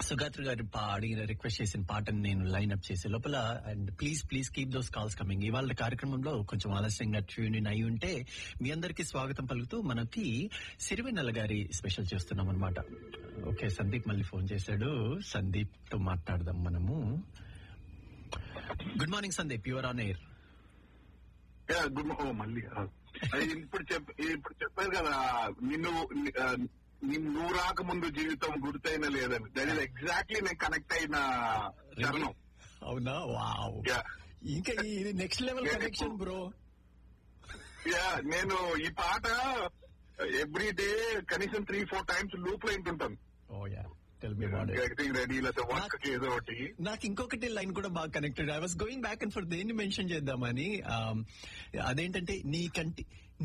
సుగాత్రి గారు పా- అడిగిన రిక్వెస్ట్ చేసిన పాటను నేను లైన్ అప్ చేసే లోపల and please please keep those calls coming ఇవాళ కార్యక్రమంలో కొంచెం ఆలస్యంగా ట్యూన్ ఇన్ అయి ఉంటే మీ అందరికీ స్వాగతం పలుకుతూ మనకి సిరివెన్నెల గారి స్పెషల్ చేస్తున్నాం అనమాట ఓకే సందీప్ మళ్ళీ ఫోన్ చేశాడు సందీప్ తో మాట్లాడదాం మనము good morning Sandeep you're on air yeah, good మా- ఓ మళ్ళీ ఆ. అది ఇప్పుడు చెప్ ఇప్పుడు చెప్పారు కదా నిన్ను ఆ, నిన్ను నువ్వు రాకముందు జీవితం గుర్తైన లేదని దట్ ఇస్ ఎగ్జాక్ట్లీ నేను కనెక్ట్ అయిన చరణం అవునా వావ్ యా ఇంకా ఇది నెక్స్ట్ లెవెల్ నేను కనెక్షన్ ఇప్పుడు- బ్రో యా నేను ఈ పాట ఎవ్రీ డే కనీసం త్రీ ఫోర్ టైమ్స్ లూప్ లో వింటుంటాను oh yeah tell me about it getting ready లేకపోతే వర్క్ ఏదో ఒకటి నాకు ఇంకొకటి లైన్ కూడా బాగా connected I was going back and for దేన్ని మెన్షన్ చేద్దామని um, అదేంటంటే నీ కంటి